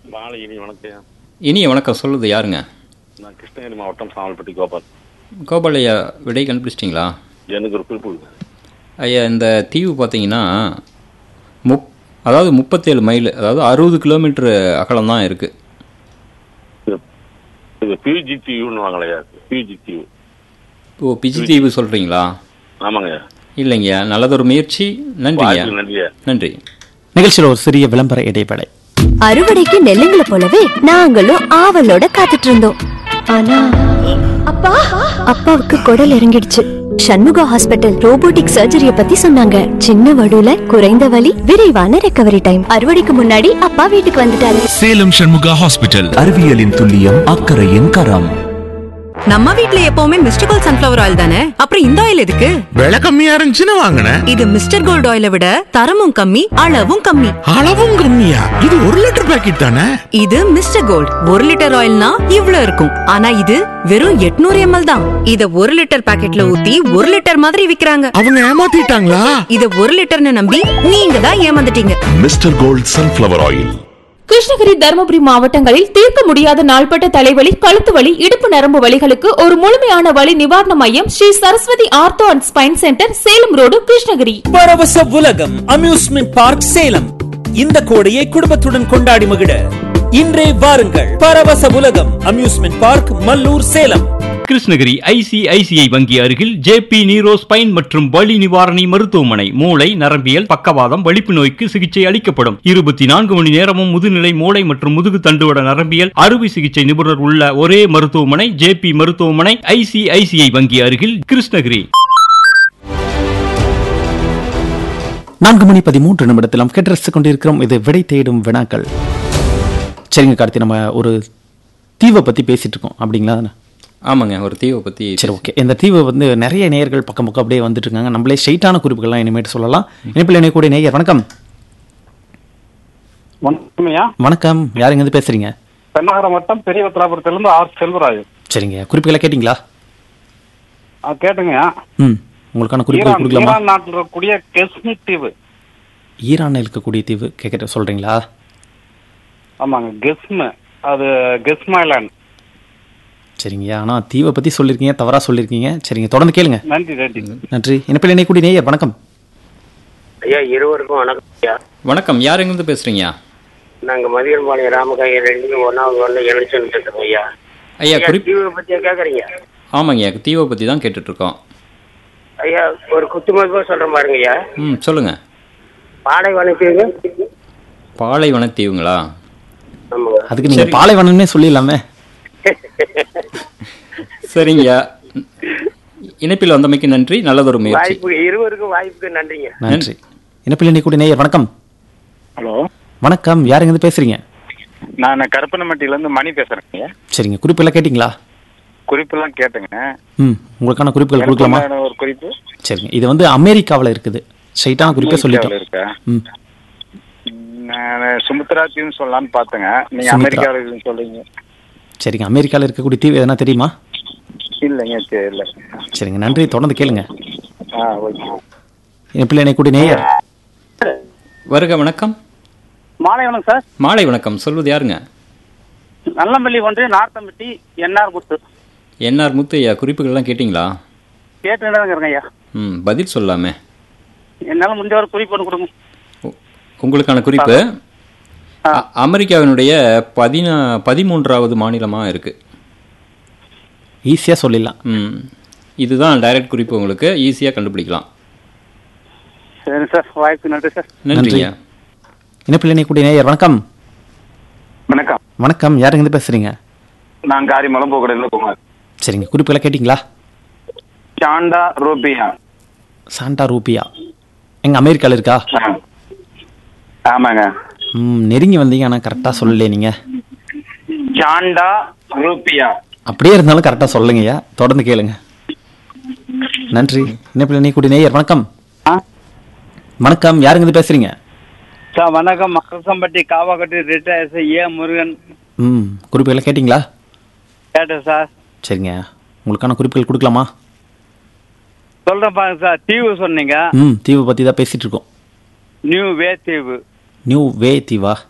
பாலகிரி வணக்கம் இனிய வணக்கம் சொல்லுது யாருங்க நான் கிருஷ்ணகிரி மாவட்டம் சாமல்பட்டி கோபால் கோபாலையா விடை கண்டுபிடிச்சிட்டிங்களா எனக்கு ஒரு குறிப்பு கொடுங்க. ஐயா இந்த தீவு பார்த்தீங்கன்னா முப் அதாவது முப்பத்தேழு மைல் அதாவது அறுபது கிலோமீட்டர் அகலம் தான் இருக்குது இது- இது பிஜி தீவுன்னு வாங்கலையா பிஜி தீவு ஓ பிஜி தீவு சொல்கிறீங்களா ஆமாங்க இல்லைங்கய்யா நல்லதொரு முயற்சி நன்றிங்க வாய்ப்பு நன்றியா நன்றி நிகழ்ச்சியில் ஒரு சிறிய விளம்பர இடைவேளை அறுவடைக்கு நெல்லுங்களை போலவே நாங்களும் ஆவலோட காத்துட்டு இருந்தோம் ஆனா அப்பா அப்பாவுக்கு குடல் இறங்கிடுச்சு சண்முகா ஹாஸ்பிட்டல் ரோபோட்டிக் சர்ஜரிய பத்தி சொன்னாங்க சின்ன வடுல குறைந்த வலி விரைவான ரெக்கவரி டைம் அறுவடைக்கு முன்னாடி அப்பா வீட்டுக்கு வந்துட்டாரு சேலம் சண்முகா ஹாஸ்பிட்டல் அறிவியலின் துல்லியம் அக்கறையின் கரம் நம்ம வீட்ல எப்பவுமே மிஸ்டர் கோல்ட் சன்ஃபிளவர் ஆயில் தானே அப்புறம் இந்த ஆயில் எதுக்கு விலை கம்மியா இருந்துச்சுன்னு வாங்கினேன் இது மிஸ்டர் கோல்ட் ஆயிலை விட தரமும் கம்மி அளவும் கம்மி அளவும் கம்மியா இது ஒரு லிட்டர் பாக்கெட் தானே இது மிஸ்டர் கோல்ட் ஒரு லிட்டர் ஆயில்னா இவ்ளோ இருக்கும் ஆனா இது வெறும் 800 எம்எல் தான் இத ஒரு லிட்டர் பாக்கெட்ல ஊத்தி ஒரு லிட்டர் மாதிரி விக்கிறாங்க அவங்க ஏமாத்திட்டாங்களா இத ஒரு லிட்டர்னு நம்பி நீங்க தான் ஏமாந்துட்டீங்க mister gold sunflower oil Krishnagiri Dharmapuri மாவட்டங்களில் தீர்க்க முடியாத நாள்பட்ட தலைவலி கழுத்து வலி இடுப்பு நரம்பு வலிகளுக்கு ஒரு முழுமையான வலி நிவாரண மையம் Sri Saraswathi ortho and spine centre Salem road Krishnagiri Paravasa Ulagam amusement park Salem இந்த கோடையை குடும்பத்துடன் கொண்டாடி மகிழ இன்றே வாருங்கள் Paravasa Ulagam amusement park Mallur Salem Krishnagiri ICICI வங்கி அருகில் ஜேபி நீரோ ஸ்பைன் மற்றும் வலி நிவாரணி மருத்துவமனை மூளை நரம்பியல் பக்கவாதம் வலிப்பு நோய்க்கு சிகிச்சை அளிக்கப்படும் இருபத்தி நான்கு மணி நேரமும் முதுநிலை மூளை மற்றும் முதுகு தண்டுவட நரம்பியல் அறுவை சிகிச்சை நிபுணர் உள்ள ஒரே மருத்துவமனை ஜேபி மருத்துவமனை ஐசிஐசிஐ வங்கி அருகில் கிருஷ்ணகிரி நான்கு மணி பதிமூன்று நிமிடத்தில் நாம் கேட்டு கொண்டிருக்கிறோம் இது விடை தேடும் வினாக்கள் சரிங்க கார்த்தி நம்ம ஒரு தீவை பத்தி பேசிட்டு இருக்கோம் அப்படிங்களா ஆமாங்க ஒரு தீவை பற்றி சரி ஓகே இந்த தீவு வந்து நிறைய நேயர்கள் பக்கம் பக்கம் அப்படியே வந்துட்டு இருக்காங்க நம்மளே ஸ்ட்ரைட்டான குறிப்புகள்லாம் இனிமேட்டு சொல்லலாம் இணைப்பில் இணையக்கூடிய நேயர் வணக்கம் வணக்கம்யா வணக்கம் யாருங்க இருந்து பேசுறீங்க பெண்ணகரம் வட்டம் பெரிய உத்தராபுரத்திலிருந்து ஆர் செல்வராஜ் சரிங்க குறிப்புகளை கேட்டிங்களா ஆ, கேட்டுங்கய்யா ம் உங்களுக்கான குறிப்புகள் ஈரான் கொடுக்கலாமா ஈரான் நாட்டில் இருக்கக்கூடிய கெஸ்மிக் தீவு ஈரானில் இருக்கக்கூடிய தீவு கேட்க சொல்றீங்களா ஆமாங்க கெஸ்மு அது கெஸ்மைலாண்ட் சரிங்கய்யா ஆனால் தீவை பற்றி சொல்லியிருக்கீங்க தவறாக சொல்லியிருக்கீங்க சரிங்க தொடர்ந்து கேளுங்க நன்றி நன்றி நன்றி இணைப்பில் இணையக்கூடிய நேயர் வணக்கம் ஐயா இருவருக்கும் வணக்கம் ஐயா வணக்கம் யார் எங்கேருந்து பேசுறீங்க நாங்க மதியம்பாளையம் ராமகாய ரெண்டுமே ஒன்னாவது ஒன்று இணைச்சுன்னு பேசுறோம் ஐயா ஐயா ஐயா குறிப் தீவை பத்தியா கேக்குறீங்க ஆமாங்க தீவை பற்றி தான் கேட்டுட்டு இருக்கோம் ஐயா ஒரு குத்து மதிப்பா சொல்றேன் பாருங்க ஐயா ம் சொல்லுங்க பாலைவன தீவு பாலைவன தீவுங்களா ஆமாங்க அதுக்கு நீங்க சரி. பாலைவனமே சொல்லிடலாமே சரிங்கய்யா இணைப்பில் வந்தமைக்கு நன்றி நல்லதொரு முயற்சி வாய்ப்பு இருவருக்கும் வாய்ப்புக்கு நன்றிங்க நன்றி இணைப்பில் இணையக்கூடிய நேயர் வணக்கம் ஹலோ வணக்கம் யாருங்க இருந்து பேசுறீங்க நான் கருப்பனமட்டில இருந்து மணி பேசுறேங்க சரிங்க குறிப்பெல்லாம் கேட்டிங்களா குறிப்பெல்லாம் கேட்டுங்க ம் உங்களுக்கான குறிப்புகள் எனக்கு கொடுக்கலாமா உண்டான ஒரு குறிப்பு சரிங்க இது வந்து அமெரிக்காவில் இருக்குது ஸ்ட்ரைட்டான குறிப்பே சொல்லிட்டோம் அமெரிக்காவுல இருக்கா ம் நான் சுமுத்ரா தீவுன்னு சொல்லலாம்னு பார்த்தேங்க நீங்க சுமித்ரா. அமெரிக்காவில் இருக்குன்னு சொல்றீங்க சரிங்க அமெரிக்காவில் இருக்கக்கூடிய தீவு எதனா தெரியுமா இல்லைங்க தெரியல சரிங்க நன்றி தொடர்ந்து கேளுங்க ஆ ஓகே இணைப்பில் இணையக்கூடிய நேயர் வருக வணக்கம் மாலை வணக்கம் சார் மாலை வணக்கம் சொல்வது யாருங்க நல்லம்பள்ளி ஒன்று நார்த்தம்பட்டி என்ஆர் முத்து என்ஆர் முத்து ஐயா குறிப்புகள்லாம் கேட்டிங்களா கேட்டு இருக்கேங்க ஐயா ம் பதில் சொல்லாமே என்னால முடிஞ்ச ஒரு குறிப்பு ஒன்று கொடுங்க உங்களுக்கான குறிப்பு அ- அமெரிக்காவினுடைய பதினா பதிமூன்றாவது மாநிலமா இருக்கு ஈஸியாக சொல்லிடலாம் ம் இதுதான் டைரக்ட் குறிப்பு உங்களுக்கு ஈஸியாக கண்டுபிடிக்கலாம் சரி சார் வாய்ப்பு நன்றி சார் நன்றிங்க இணைப்பில் இணையக்கூடிய நேயர் வணக்கம் வணக்கம் வணக்கம் யாருங்க இருந்து பேசுறீங்க நான் காரி மலம்போக்கடையில் குமார் சரிங்க குறிப்புகளை கேட்டிங்களா சாண்டா ரூபியா சாண்டா ரூபியா எங்க அமெரிக்காவில் இருக்கா ஆமாங்க ம் நெருங்கி வந்தீங்க ஆனால் கரெக்டாக சொல்லலையே நீங்கள் சாண்டா ரூபியா அப்படியே இருந்தாலும் கரெக்டாக சொல்லுங்கய்யா தொடர்ந்து கேளுங்க நன்றி இணைப்பில் இணையக்கூடிய நேயர் வணக்கம் வணக்கம் யாருங்க இருந்து பேசுறீங்க சார் வணக்கம் மக்கசம்பட்டி காவாக்கட்டி ரிட்டையர்ஸ் ஏ முருகன் ம் குறிப்புகளை கேட்டிங்களா கேட்டேன் சார் சரிங்க உங்களுக்கான குறிப்புகள் கொடுக்கலாமா சொல்றேன் பாருங்க சார் தீவு சொன்னீங்க ம் தீவு பற்றி தான் பேசிட்டு இருக்கோம் நியூ வே தீவு நியூ வே தீவா